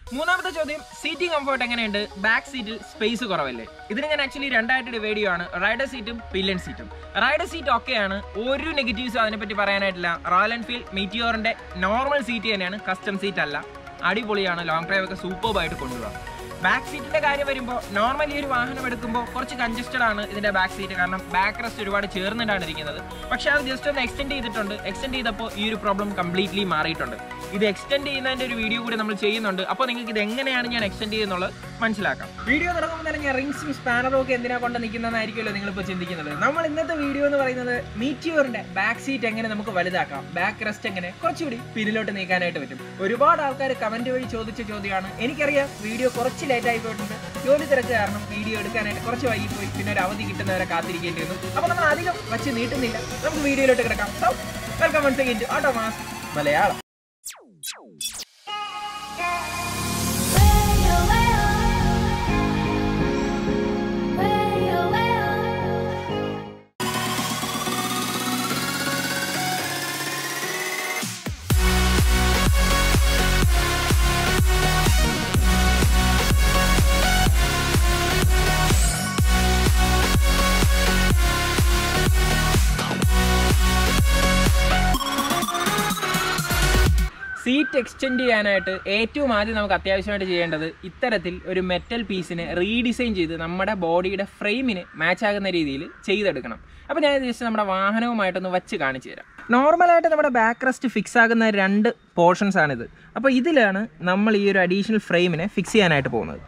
മൂന്നാമത്തെ ചോദ്യം seating comfort എങ്ങനെയുണ്ട് ബാക്ക് സീറ്റിൽ സ്പേസ് കുറവല്ലേ ഇതിന് ഞാൻ ആക്ച്വലി രണ്ടായിട്ട് ഡിവൈഡ് ചെയ്യുവാണ് റൈഡർ സീറ്റും പില്ലൻ സീറ്റും റൈഡർ സീറ്റ് ഒക്കെയാണ് ഒരു നെഗറ്റീവ്സും അതിനെപ്പറ്റി പറയാനായിട്ടില്ല റോയൽ എൻഫീൽഡ് മീറ്റിയോറിന്റെ നോർമൽ സീറ്റ് തന്നെയാണ് കസ്റ്റം സീറ്റ് അല്ല അടിപൊളിയാണ് ലോങ് ഡ്രൈവ് ഒക്കെ സൂപ്പർബായിട്ട് കൊണ്ടുപോകാം ബാക്ക് സീറ്റിന്റെ കാര്യം വരുമ്പോൾ നോർമലി ഒരു വാഹനം എടുക്കുമ്പോൾ കുറച്ച് കൺജസ്റ്റഡ് ആണ് ഇതിന്റെ ബാക്ക് സീറ്റ് കാരണം ബാക്ക് റെസ്റ്റ് ഒരുപാട് ചേർന്നിട്ടാണ് ഇരിക്കുന്നത് പക്ഷേ അത് ജസ്റ്റ് ഒന്ന് എക്സ്റ്റെൻഡ് ചെയ്തിട്ടുണ്ട് എക്സ്റ്റെൻഡ് ചെയ്തപ്പോൾ ഈ ഒരു പ്രോബ്ലം കംപ്ലീറ്റ്ലി മാറിയിട്ടുണ്ട് ഇത് എക്സ്റ്റെൻഡ് ചെയ്യുന്നതിന്റെ ഒരു വീഡിയോ കൂടി നമ്മൾ ചെയ്യുന്നുണ്ട് അപ്പോൾ നിങ്ങൾക്ക് ഇത് എങ്ങനെയാണ് ഞാൻ എക്സ്റ്റെൻഡ് ചെയ്യുന്നുള്ളത് മനസ്സിലാക്കാം വീഡിയോ തുടങ്ങുമ്പോൾ തന്നെ ഞാൻ റിങ്സും സ്പാനറും ഒക്കെ എന്തിനാ കൊണ്ട് നിൽക്കുന്നതായിരിക്കുമല്ലോ നിങ്ങളിപ്പോൾ ചിന്തിക്കുന്നത് നമ്മൾ ഇന്നത്തെ വീഡിയോ എന്ന് പറയുന്നത് മീറ്റിയോറിന്റെ ബാക്ക് സീറ്റ് എങ്ങനെ നമുക്ക് വലുതാക്കാം ബാക്ക് റെസ്റ്റ് എങ്ങനെ കുറച്ചുകൂടി പിന്നിലോട്ട് നീക്കാനായിട്ട് പറ്റും ഒരുപാട് ആൾക്കാർ കമന്റ് വഴി ചോദിച്ച ചോദ്യമാണ് എനിക്കറിയാം വീഡിയോ കുറച്ച് ലേറ്റ് ആയി പോയിട്ടുണ്ട് ജോലി തിരക്ക് കാരണം വീഡിയോ എടുക്കാനായിട്ട് കുറച്ച് വൈകിപ്പോയി പിന്നെ ഒരു അവധി കിട്ടുന്നവരെ കാത്തിരിക്കേണ്ടി വന്നു അപ്പോൾ നമ്മൾ അധികം വച്ച് നീട്ടുന്നില്ല നമുക്ക് വീഡിയോയിലോട്ട് കിടക്കാം so welcome once again to auto mass Malayalam seat extend ചെയ്യാനായിട്ട് ഏറ്റവും ആദ്യം നമുക്ക് അത്യാവശ്യമായിട്ട് ചെയ്യേണ്ടത് ഇത്തരത്തിൽ ഒരു മെറ്റൽ പീസിനെ റീഡിസൈൻ ചെയ്ത് നമ്മുടെ ബോഡിയുടെ ഫ്രെയിമിന് മാച്ച് ആകുന്ന രീതിയിൽ ചെയ്തെടുക്കണം അപ്പോൾ ഞാൻ ജസ്റ്റ് നമ്മുടെ വാഹനവുമായിട്ടൊന്ന് വച്ച് കാണിച്ചു തരാം നോർമലായിട്ട് നമ്മുടെ ബാക്ക് റെസ്റ്റ് ഫിക്സ് ആകുന്ന രണ്ട് പോർഷൻസ് ആണിത് അപ്പോൾ ഇതിലാണ് നമ്മൾ ഈ ഒരു അഡീഷണൽ ഫ്രെയിമിനെ ഫിക്സ് ചെയ്യാനായിട്ട് പോകുന്നത്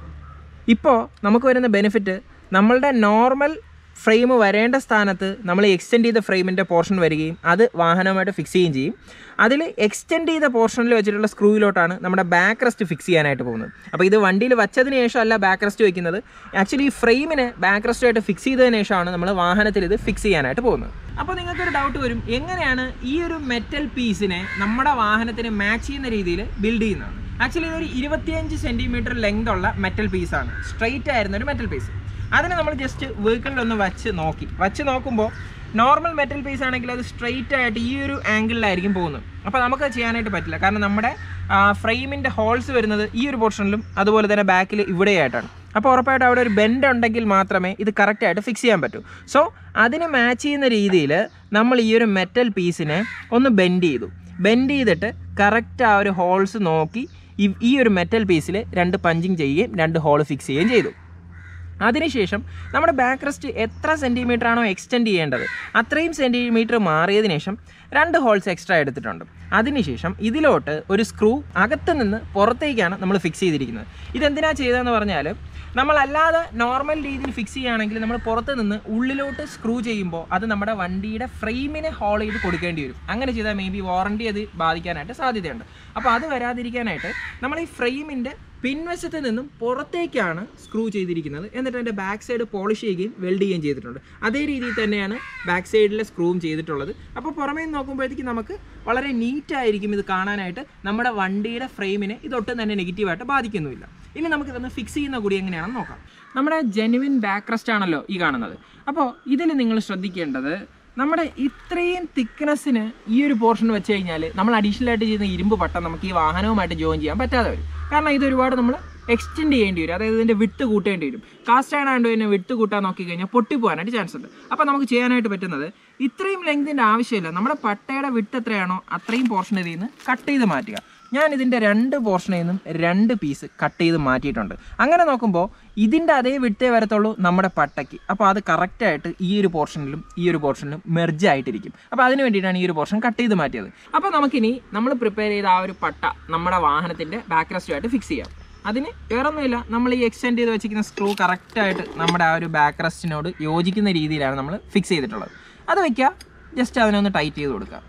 ഇപ്പോൾ നമുക്ക് വരുന്ന ബെനിഫിറ്റ് നമ്മളുടെ നോർമൽ ഫ്രെയിം വരേണ്ട സ്ഥാനത്ത് നമ്മൾ എക്സ്റ്റെൻഡ് ചെയ്ത ഫ്രെയിമിൻ്റെ പോർഷൻ വരികയും അത് വാഹനവുമായിട്ട് ഫിക്സ് ചെയ്യുകയും ചെയ്യും അതിൽ എക്സ്റ്റെൻഡ് ചെയ്ത പോർഷനിൽ വെച്ചിട്ടുള്ള സ്ക്രൂയിലോട്ടാണ് നമ്മുടെ ബാക്ക് റെസ്റ്റ് ഫിക്സ് ചെയ്യാനായിട്ട് പോകുന്നത് അപ്പോൾ ഇത് വണ്ടിയിൽ വച്ചതിന് ശേഷം അല്ല ബാക്ക് റെസ്റ്റ് വയ്ക്കുന്നത് ആക്ച്വലി ഈ ഫ്രെയിമിനെ ബാക്ക് റെസ്റ്റുമായിട്ട് ഫിക്സ് ചെയ്തതിന് ശേഷമാണ് നമ്മൾ വാഹനത്തിൽ ഇത് ഫിക്സ് ചെയ്യാനായിട്ട് പോകുന്നത് അപ്പോൾ നിങ്ങൾക്കൊരു ഡൗട്ട് വരും എങ്ങനെയാണ് ഈ ഒരു മെറ്റൽ പീസിനെ നമ്മുടെ വാഹനത്തിന് മാച്ച് ചെയ്യുന്ന രീതിയിൽ ബിൽഡ് ചെയ്യുന്നത് ആക്ച്വലി ഇതൊരു ഇരുപത്തിയഞ്ച് സെൻറ്റിമീറ്റർ ലെങ്ത് ഉള്ള മെറ്റൽ പീസാണ് സ്ട്രെയിറ്റ് ആയിരുന്ന ഒരു മെറ്റൽ പീസ് അതിനെ നമ്മൾ ജസ്റ്റ് വെഹിക്കിളിലൊന്ന് വച്ച് നോക്കി വച്ച് നോക്കുമ്പോൾ നോർമൽ മെറ്റൽ പീസ് ആണെങ്കിൽ അത് സ്ട്രെയിറ്റ് ആയിട്ട് ഈ ഒരു ആംഗിളിലായിരിക്കും പോകുന്നത് അപ്പോൾ നമുക്കത് ചെയ്യാനായിട്ട് പറ്റില്ല കാരണം നമ്മുടെ ഫ്രെയിമിൻ്റെ ഹോൾസ് വരുന്നത് ഈ ഒരു പോർഷനിലും അതുപോലെ തന്നെ ബാക്കിൽ ഇവിടെയായിട്ടാണ് അപ്പോൾ ഉറപ്പായിട്ടും അവിടെ ഒരു ബെൻഡ് ഉണ്ടെങ്കിൽ മാത്രമേ ഇത് കറക്റ്റായിട്ട് ഫിക്സ് ചെയ്യാൻ പറ്റൂ സോ അതിന് മാച്ച് ചെയ്യുന്ന രീതിയിൽ നമ്മൾ ഈ ഒരു മെറ്റൽ പീസിനെ ഒന്ന് ബെൻഡ് ചെയ്തു ബെൻഡ് ചെയ്തിട്ട് കറക്റ്റ് ആ ഒരു ഹോൾസ് നോക്കി ഈ- ഈ ഒരു മെറ്റൽ പീസിൽ രണ്ട് പഞ്ചിങ് ചെയ്യുകയും രണ്ട് ഹോൾ ഫിക്സ് ചെയ്യുകയും ചെയ്തു അതിനുശേഷം നമ്മുടെ ബാക്ക് റെസ്റ്റ് എത്ര സെൻറ്റിമീറ്റർ ആണോ എക്സ്റ്റെൻഡ് ചെയ്യേണ്ടത് അത്രയും സെൻറ്റിമീറ്റർ മാറിയതിനു ശേഷം രണ്ട് ഹോൾസ് എക്സ്ട്രാ എടുത്തിട്ടുണ്ട് അതിനുശേഷം ഇതിലോട്ട് ഒരു സ്ക്രൂ അകത്ത് നിന്ന് പുറത്തേക്കാണ് നമ്മൾ ഫിക്സ് ചെയ്തിരിക്കുന്നത് ഇതെന്തിനാ ചെയ്തതെന്ന് പറഞ്ഞാൽ നമ്മളല്ലാതെ നോർമൽ രീതിയിൽ ഫിക്സ് ചെയ്യുകയാണെങ്കിൽ നമ്മൾ പുറത്ത് നിന്ന് ഉള്ളിലോട്ട് സ്ക്രൂ ചെയ്യുമ്പോൾ അത് നമ്മുടെ വണ്ടിയുടെ ഫ്രെയിമിനെ ഹോൾ ചെയ്ത് കൊടുക്കേണ്ടി വരും അങ്ങനെ ചെയ്താൽ മേ ബി വാറണ്ടി അത് ബാധിക്കാനായിട്ട് സാധ്യതയുണ്ട് അപ്പോൾ അത് വരാതിരിക്കാനായിട്ട് നമ്മൾ ഈ ഫ്രെയിമിൻ്റെ പിൻവശത്ത് നിന്നും പുറത്തേക്കാണ് സ്ക്രൂ ചെയ്തിരിക്കുന്നത് എന്നിട്ട് അതിൻ്റെ ബാക്ക് സൈഡ് പോളിഷ് ചെയ്യുകയും വെൽഡ് ചെയ്യുകയും ചെയ്തിട്ടുണ്ട് അതേ രീതിയിൽ തന്നെയാണ് ബാക്ക് സൈഡിലെ സ്ക്രൂവും ചെയ്തിട്ടുള്ളത് അപ്പോൾ പുറമേ നിന്ന് നോക്കുമ്പോഴത്തേക്ക് നമുക്ക് വളരെ നീറ്റായിരിക്കും ഇത് കാണാനായിട്ട് നമ്മുടെ വണ്ടിയുടെ ഫ്രെയിമിനെ ഇതൊട്ടും തന്നെ നെഗറ്റീവായിട്ട് ബാധിക്കുന്നുമില്ല ഇനി നമുക്ക് ഇതൊന്ന് ഫിക്സ് ചെയ്യുന്ന കൂടി എങ്ങനെയാണെന്ന് നോക്കാം നമ്മുടെ ജെനുവിൻ ബാക്ക് റെസ്റ്റ് ആണല്ലോ ഈ കാണുന്നത് അപ്പോൾ ഇതിൽ നിങ്ങൾ ശ്രദ്ധിക്കേണ്ടത് നമ്മുടെ ഇത്രയും തിക്നെസ്സിന് ഈ ഒരു പോർഷൻ വെച്ച് കഴിഞ്ഞാൽ നമ്മൾ അഡീഷണൽ ആയിട്ട് ചെയ്യുന്ന ഇരുമ്പ് പട്ടം നമുക്ക് ഈ വാഹനവുമായിട്ട് ജോയിൻ ചെയ്യാൻ പറ്റാതെ വരും കാരണം ഇത് ഒരുപാട് നമ്മൾ എക്സ്റ്റെൻഡ് ചെയ്യേണ്ടി വരും അതായത് ഇതിൻ്റെ വിട്ട് കൂട്ടേണ്ടി വരും കാസ്റ്റ് ആയതുകൊണ്ട് ആയതുകൊണ്ട് തന്നെ വിട്ട് കൂട്ടാൻ നോക്കി കഴിഞ്ഞാൽ പൊട്ടിപ്പോകാനായിട്ട് ചാൻസ് ഉണ്ട് അപ്പോൾ നമുക്ക് ചെയ്യാനായിട്ട് പറ്റുന്നത് ഇത്രയും ലെങ്തിൻ്റെ ആവശ്യമില്ല നമ്മുടെ പട്ടയുടെ വിട്ട് എത്രയാണോ അത്രയും പോർഷൻ ഇതിൽ നിന്ന് കട്ട് ചെയ്ത് മാറ്റുക ഞാൻ ഇതിൻ്റെ രണ്ട് പോർഷനിൽ നിന്നും രണ്ട് പീസ് കട്ട് ചെയ്ത് മാറ്റിയിട്ടുണ്ട് അങ്ങനെ നോക്കുമ്പോൾ ഇതിൻ്റെ അതേ വിട്ടേ വരത്തുള്ളൂ നമ്മുടെ പട്ടയ്ക്ക് അപ്പോൾ അത് കറക്റ്റായിട്ട് ഈ ഒരു പോർഷനിലും ഈ ഒരു പോർഷനിലും മെർജ് ആയിട്ടിരിക്കും അപ്പോൾ അതിന് വേണ്ടിയിട്ടാണ് ഈ ഒരു പോർഷൻ കട്ട് ചെയ്ത് മാറ്റിയത് അപ്പോൾ നമുക്കിനി നമ്മൾ പ്രിപ്പയർ ചെയ്ത ആ ഒരു പട്ട നമ്മുടെ വാഹനത്തിൻ്റെ ബാക്ക് റെസ്റ്റുമായിട്ട് ഫിക്സ് ചെയ്യാം അതിന് വേറൊന്നുമില്ല നമ്മൾ ഈ എക്സ്റ്റെൻഡ് ചെയ്ത് വെച്ചിരിക്കുന്ന സ്ക്രൂ കറക്റ്റായിട്ട് നമ്മുടെ ആ ഒരു ബാക്ക് റെസ്റ്റിനോട് യോജിക്കുന്ന രീതിയിലാണ് നമ്മൾ ഫിക്സ് ചെയ്തിട്ടുള്ളത് അത് വയ്ക്കുക ജസ്റ്റ് അതിനൊന്ന് ടൈറ്റ് ചെയ്ത് കൊടുക്കുക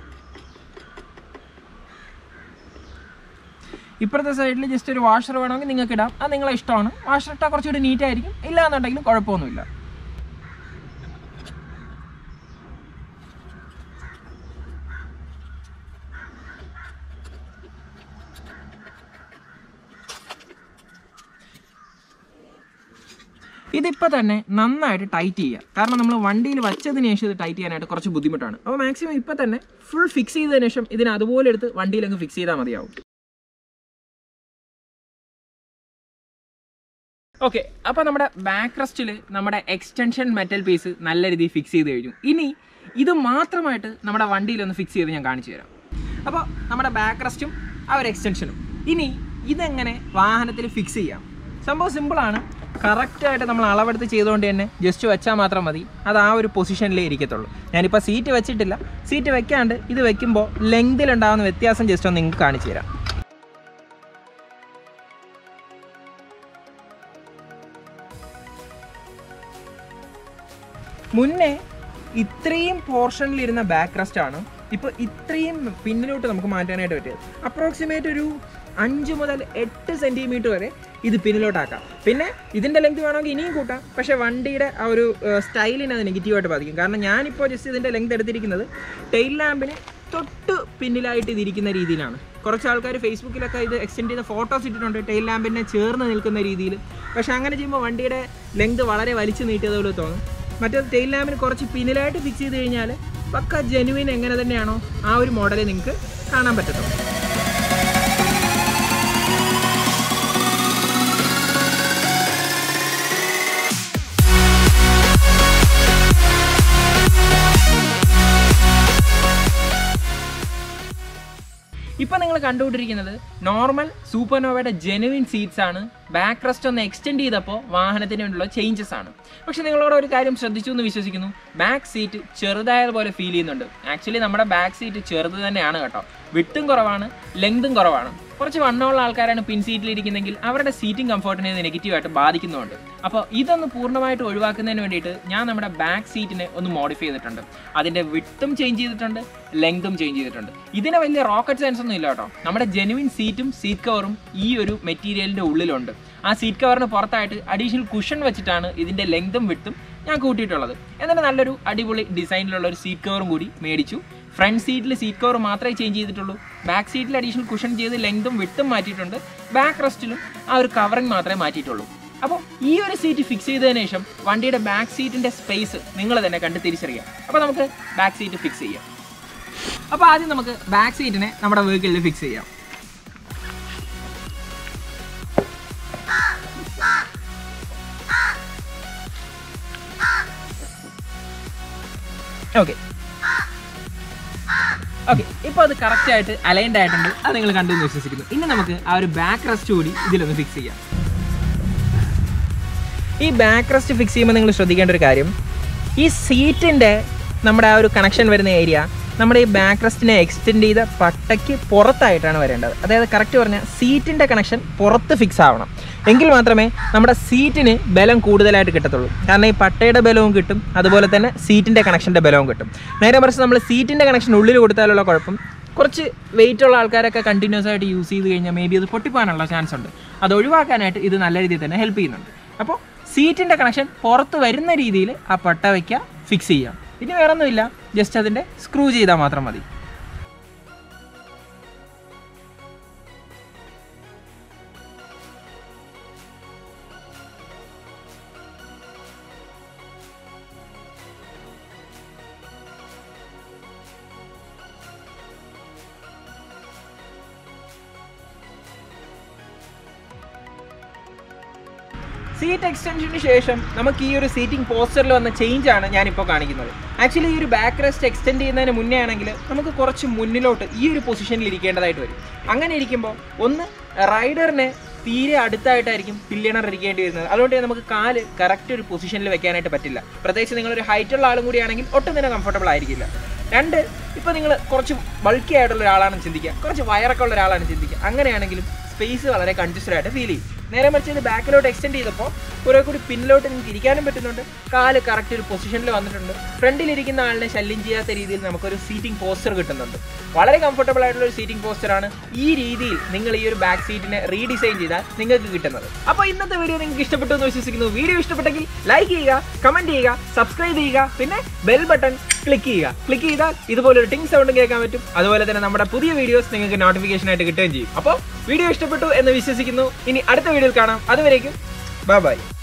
ഇപ്പുറത്തെ സൈഡിൽ ജസ്റ്റ് ഒരു വാഷർ വേണമെങ്കിൽ നിങ്ങൾക്ക് ഇടാം അത് നിങ്ങളെ ഇഷ്ടമാണ് വാഷർ ഇട്ടാൽ കുറച്ചുകൂടി നീറ്റ് ആയിരിക്കും ഇല്ല എന്നുണ്ടെങ്കിലും കുഴപ്പമൊന്നുമില്ല ഇതിപ്പോൾ തന്നെ നന്നായിട്ട് ടൈറ്റ് ചെയ്യുക കാരണം നമ്മൾ വണ്ടിയിൽ വച്ചതിന് ശേഷം ഇത് ടൈറ്റ് ചെയ്യാനായിട്ട് കുറച്ച് ബുദ്ധിമുട്ടാണ് അപ്പോൾ മാക്സിമം ഇപ്പോൾ തന്നെ ഫുൾ ഫിക്സ് ചെയ്തതിന് ശേഷം ഇതിന് അതുപോലെ എടുത്ത് വണ്ടിയിൽ അങ്ങ് ഫിക്സ് ചെയ്താൽ മതിയാവും ഓക്കെ അപ്പോൾ നമ്മുടെ ബാക്ക് റെസ്റ്റിൽ നമ്മുടെ എക്സ്റ്റൻഷൻ മെറ്റൽ പീസ് നല്ല രീതിയിൽ ഫിക്സ് ചെയ്ത് കഴിഞ്ഞു ഇനി ഇത് മാത്രമായിട്ട് നമ്മുടെ വണ്ടിയിലൊന്ന് ഫിക്സ് ചെയ്ത് ഞാൻ കാണിച്ചു തരാം അപ്പോൾ നമ്മുടെ ബാക്ക് റെസ്റ്റും ആ ഒരു എക്സ്റ്റൻഷനും ഇനി ഇതെങ്ങനെ വാഹനത്തിൽ ഫിക്സ് ചെയ്യാം സംഭവം സിമ്പിളാണ് കറക്റ്റായിട്ട് നമ്മൾ അളവെടുത്ത് ചെയ്തുകൊണ്ട് തന്നെ ജസ്റ്റ് വെച്ചാൽ മാത്രം മതി അത് ആ ഒരു പൊസിഷനിലേ ഇരിക്കത്തുള്ളൂ ഞാനിപ്പോൾ സീറ്റ് വെച്ചിട്ടില്ല സീറ്റ് വെക്കാണ്ട് ഇത് വെക്കുമ്പോൾ ലെങ്തിലുണ്ടാകുന്ന വ്യത്യാസം ജസ്റ്റ് ഒന്ന് നിങ്ങൾക്ക് കാണിച്ചു തരാം മുന്നേ ഇത്രയും പോർഷനിലിരുന്ന ബാക്ക് റെസ്റ്റ് ആണ് ഇപ്പോൾ ഇത്രയും പിന്നിലോട്ട് നമുക്ക് മാറ്റാനായിട്ട് പറ്റിയത് അപ്രോക്സിമേറ്റ് ഒരു അഞ്ച് മുതൽ എട്ട് സെൻറ്റിമീറ്റർ വരെ ഇത് പിന്നിലോട്ടാക്കാം പിന്നെ ഇതിൻ്റെ ലെങ്ത് വേണമെങ്കിൽ ഇനിയും കൂട്ടാം പക്ഷേ വണ്ടിയുടെ ആ ഒരു സ്റ്റൈലിനെ അത് നെഗറ്റീവായിട്ട് ബാധിക്കും കാരണം ഞാനിപ്പോൾ ജസ്റ്റ് ഇതിൻ്റെ ലെങ്ത് എടുത്തിരിക്കുന്നത് ടെയിൽ ലാമ്പിന് തൊട്ട് പിന്നിലായിട്ട് ഇതിരിക്കുന്ന രീതിയിലാണ് കുറച്ച് ആൾക്കാർ ഫേസ്ബുക്കിലൊക്കെ ഇത് എക്സ്റ്റെൻഡ് ചെയ്ത ഫോട്ടോസ് ഇട്ടിട്ടുണ്ട് ടെയിൽ ലാമ്പിനെ ചേർന്ന് നിൽക്കുന്ന രീതിയിൽ പക്ഷേ അങ്ങനെ ചെയ്യുമ്പോൾ വണ്ടിയുടെ ലെങ്ത് വളരെ വലിച്ചു നീട്ടിയതുപോലെ തോന്നും മറ്റേ ടെയിൽ ലാമ്പിന് കുറച്ച് പിന്നിലായിട്ട് ഫിക്സ് ചെയ്ത് കഴിഞ്ഞാൽ പക്ക ജെനുവിൻ എങ്ങനെ തന്നെയാണോ ആ ഒരു മോഡൽ നിങ്ങൾക്ക് കാണാൻ പറ്റത്തുള്ളൂ ഇപ്പം നിങ്ങൾ കണ്ടുകൊണ്ടിരിക്കുന്നത് നോർമൽ സൂപ്പർനോവയുടെ ജെനുവിൻ സീറ്റ്സ് ആണ് ബാക്ക് റെസ്റ്റ് ഒന്ന് എക്സ്റ്റെൻഡ് ചെയ്തപ്പോൾ വാഹനത്തിന് വേണ്ടിയുള്ള ചേഞ്ചസ് ആണ് പക്ഷെ നിങ്ങളോട് ഒരു കാര്യം ശ്രദ്ധിച്ചു എന്ന് വിശ്വസിക്കുന്നു ബാക്ക് സീറ്റ് ചെറുതായതുപോലെ ഫീൽ ചെയ്യുന്നുണ്ട് ആക്ച്വലി നമ്മുടെ ബാക്ക് സീറ്റ് ചെറുത് തന്നെയാണ് കേട്ടോ വിട്ടും കുറവാണ് ലെങ്തും കുറവാണ് കുറച്ച് വണ്ണമുള്ള ആൾക്കാരാണ് പിൻ സീറ്റിൽ ഇരിക്കുന്നെങ്കിൽ അവരുടെ സീറ്റിംഗ് കംഫർട്ടിനെ ഇത് നെഗറ്റീവായിട്ട് ബാധിക്കുന്നുണ്ട് അപ്പോൾ ഇതൊന്ന് പൂർണ്ണമായിട്ട് ഒഴിവാക്കുന്നതിന് വേണ്ടിയിട്ട് ഞാൻ നമ്മുടെ ബാക്ക് സീറ്റിനെ ഒന്ന് മോഡിഫൈ ചെയ്തിട്ടുണ്ട് അതിൻ്റെ വിട്ടും ചേഞ്ച് ചെയ്തിട്ടുണ്ട് ലെങ്തും ചേഞ്ച് ചെയ്തിട്ടുണ്ട് ഇതിന് വലിയ റോക്കറ്റ് സയൻസ് ഒന്നും ഇല്ല കേട്ടോ നമ്മുടെ ജെനുവിൻ സീറ്റും സീറ്റ് കവറും ഈ ഒരു മെറ്റീരിയലിൻ്റെ ഉള്ളിലുണ്ട് ആ സീറ്റ് കവറിന് പുറത്തായിട്ട് അഡീഷണൽ കുഷൻ വെച്ചിട്ടാണ് ഇതിൻ്റെ ലെങ്തും വിട്ടും ഞാൻ കൂട്ടിയിട്ടുള്ളത് എന്നിട്ട് നല്ലൊരു അടിപൊളി ഡിസൈനിലുള്ള ഒരു സീറ്റ് കവറും കൂടി മേടിച്ചു ഫ്രണ്ട് സീറ്റിൽ സീറ്റ് കവർ മാത്രമേ ചേഞ്ച് ചെയ്തിട്ടുള്ളൂ ബാക്ക് സീറ്റിൽ അഡീഷണൽ കുഷൻ ചെയ്ത് ലെങ്തും വിട്ടും മാറ്റിയിട്ടുണ്ട് ബാക്ക് റെസ്റ്റിലും ആ ഒരു കവറിങ് മാത്രമേ മാറ്റിയിട്ടുള്ളൂ അപ്പോൾ ഈ ഒരു സീറ്റ് ഫിക്സ് ചെയ്തതിന് ശേഷം വണ്ടിയുടെ ബാക്ക് സീറ്റിൻ്റെ സ്പേസ് നിങ്ങൾ തന്നെ കണ്ട് തിരിച്ചറിയാം അപ്പോൾ നമുക്ക് ബാക്ക് സീറ്റ് ഫിക്സ് ചെയ്യാം അപ്പോൾ ആദ്യം നമുക്ക് ബാക്ക് സീറ്റിനെ നമ്മുടെ വെഹിക്കിളിൽ ഫിക്സ് ചെയ്യാം ഓക്കെ ഓക്കെ ഇപ്പോൾ അത് കറക്റ്റ് ആയിട്ട് അലൈൻഡ് ആയിട്ടുണ്ട് അത് നിങ്ങൾ കണ്ടു എന്ന് വിശ്വസിക്കുന്നു ഇനി നമുക്ക് ആ ഒരു ബാക്ക് റെസ്റ്റ് കൂടി ഇതിലൊന്ന് ഫിക്സ് ചെയ്യാം ഈ ബാക്ക് റെസ്റ്റ് ഫിക്സ് ചെയ്യുമ്പോൾ നിങ്ങൾ ശ്രദ്ധിക്കേണ്ട ഒരു കാര്യം ഈ സീറ്റിൻ്റെ നമ്മുടെ ആ ഒരു കണക്ഷൻ വരുന്ന ഏരിയ നമ്മുടെ ഈ ബാക്ക് റെസ്റ്റിനെ എക്സ്റ്റെൻഡ് ചെയ്ത പട്ടയ്ക്ക് പുറത്തായിട്ടാണ് വരേണ്ടത് അതായത് കറക്റ്റ് പറഞ്ഞാൽ സീറ്റിൻ്റെ കണക്ഷൻ പുറത്ത് ഫിക്സ് ആവണം എങ്കിൽ മാത്രമേ നമ്മുടെ സീറ്റിന് ബലം കൂടുതലായിട്ട് കിട്ടത്തുള്ളൂ കാരണം ഈ പട്ടയുടെ ബലവും കിട്ടും അതുപോലെ തന്നെ സീറ്റിൻ്റെ കണക്ഷൻ്റെ ബലവും കിട്ടും നേരെ മറിച്ച് നമ്മൾ സീറ്റിൻ്റെ കണക്ഷൻ ഉള്ളിൽ കൊടുത്താലുള്ള കുഴപ്പം കുറച്ച് വെയിറ്റ് ഉള്ള ആൾക്കാരൊക്കെ കണ്ടിന്യൂസ് ആയിട്ട് യൂസ് ചെയ്ത് കഴിഞ്ഞാൽ മേ ബി അത് പൊട്ടിപ്പോകാനുള്ള ചാൻസ് ഉണ്ട് അത് ഒഴിവാക്കാനായിട്ട് ഇത് നല്ല രീതിയിൽ തന്നെ ഹെൽപ്പ് ചെയ്യുന്നുണ്ട് അപ്പോൾ സീറ്റിൻ്റെ കണക്ഷൻ പുറത്ത് വരുന്ന രീതിയിൽ ആ പട്ട വയ്ക്കുക ഫിക്സ് ചെയ്യാം ഇനി വേറെ ഒന്നുമില്ല ജസ്റ്റ് അതിൻ്റെ സ്ക്രൂ ചെയ്താൽ മാത്രം മതി സീറ്റ് എക്സ്റ്റൻഷന് ശേഷം നമുക്ക് ഈ ഒരു സീറ്റിംഗ് പോസ്റ്ററിൽ വന്ന ചേഞ്ച് ആണ് ഞാനിപ്പോൾ കാണിക്കുന്നത് ആക്ച്വലി ഈ ഒരു ബാക്ക് റെസ്റ്റ് എക്സ്റ്റെൻഡ് ചെയ്യുന്നതിന് മുന്നേ ആണെങ്കിൽ നമുക്ക് കുറച്ച് മുന്നിലോട്ട് ഈ ഒരു പൊസിഷനിൽ ഇരിക്കേണ്ടതായിട്ട് വരും അങ്ങനെ ഇരിക്കുമ്പോൾ ഒന്ന് റൈഡറിനെ തീരെ അടുത്തായിട്ടായിരിക്കും പില്ലിയണർ ഇരിക്കേണ്ടി വരുന്നത് അതുകൊണ്ട് തന്നെ നമുക്ക് കാല് കറക്റ്റ് ഒരു പൊസിഷനിൽ വെക്കാനായിട്ട് പറ്റില്ല പ്രത്യേകിച്ച് നിങ്ങളൊരു ഹൈറ്റ് ഉള്ള ആളും കൂടിയാണെങ്കിൽ ഒട്ടും തന്നെ കംഫർട്ടബിൾ ആയിരിക്കില്ല രണ്ട് ഇപ്പോൾ നിങ്ങൾ കുറച്ച് ബൾക്കി ആയിട്ടുള്ള ഒരാളാണെന്ന് ചിന്തിക്കുക കുറച്ച് വയറൊക്കെ ഉള്ള ഒരാളാണ് ചിന്തിക്കുക അങ്ങനെയാണെങ്കിലും സ്പേസ് വളരെ കൺജസ്റ്റഡ് ആയിട്ട് ഫീൽ ചെയ്യും നേരെ മറിച്ച് ഇത് ബാക്കിലോട്ട് എക്സ്റ്റെൻഡ് ചെയ്തപ്പോൾ കുറെ കൂടി പിന്നിലോട്ട് നിങ്ങൾക്ക് ഇരിക്കാനും പറ്റുന്നുണ്ട് കാല് കറക്റ്റ് ഒരു പൊസിഷനിൽ വന്നിട്ടുണ്ട് ഫ്രണ്ടിൽ ഇരിക്കുന്ന ആളിനെ ശല്യം ചെയ്യാത്ത രീതിയിൽ നമുക്കൊരു സീറ്റിംഗ് പോസ്റ്റർ കിട്ടുന്നുണ്ട് വളരെ കംഫർട്ടബിൾ ആയിട്ടുള്ള ഒരു സീറ്റിംഗ് പോസ്റ്ററാണ് ഈ രീതിയിൽ നിങ്ങൾ ഈ ഒരു ബാക്ക് സീറ്റിനെ റീഡിസൈൻ ചെയ്താൽ നിങ്ങൾക്ക് കിട്ടുന്നത് അപ്പോൾ ഇന്നത്തെ വീഡിയോ നിങ്ങൾക്ക് ഇഷ്ടപ്പെട്ടു എന്ന് വിശ്വസിക്കുന്നു വീഡിയോ ഇഷ്ടപ്പെട്ടെങ്കിൽ ലൈക്ക് ചെയ്യുക കമന്റ് ചെയ്യുക സബ്സ്ക്രൈബ് ചെയ്യുക പിന്നെ ബെൽ ബട്ടൺ ക്ലിക്ക് ചെയ്യുക ക്ലിക്ക് ചെയ്താൽ ഇതുപോലൊരു ടിങ് സൗണ്ട് കേൾക്കാൻ പറ്റും അതുപോലെ തന്നെ നമ്മുടെ പുതിയ വീഡിയോസ് നിങ്ങൾക്ക് നോട്ടിഫിക്കേഷൻ ആയിട്ട് കിട്ടുകയും ചെയ്യും അപ്പോൾ വീഡിയോ ഇഷ്ടപ്പെട്ടു എന്ന് വിശ്വസിക്കുന്നു ഇനി അടുത്ത വീഡിയോയിൽ കാണാം അതുവരേക്കും ബൈ ബൈ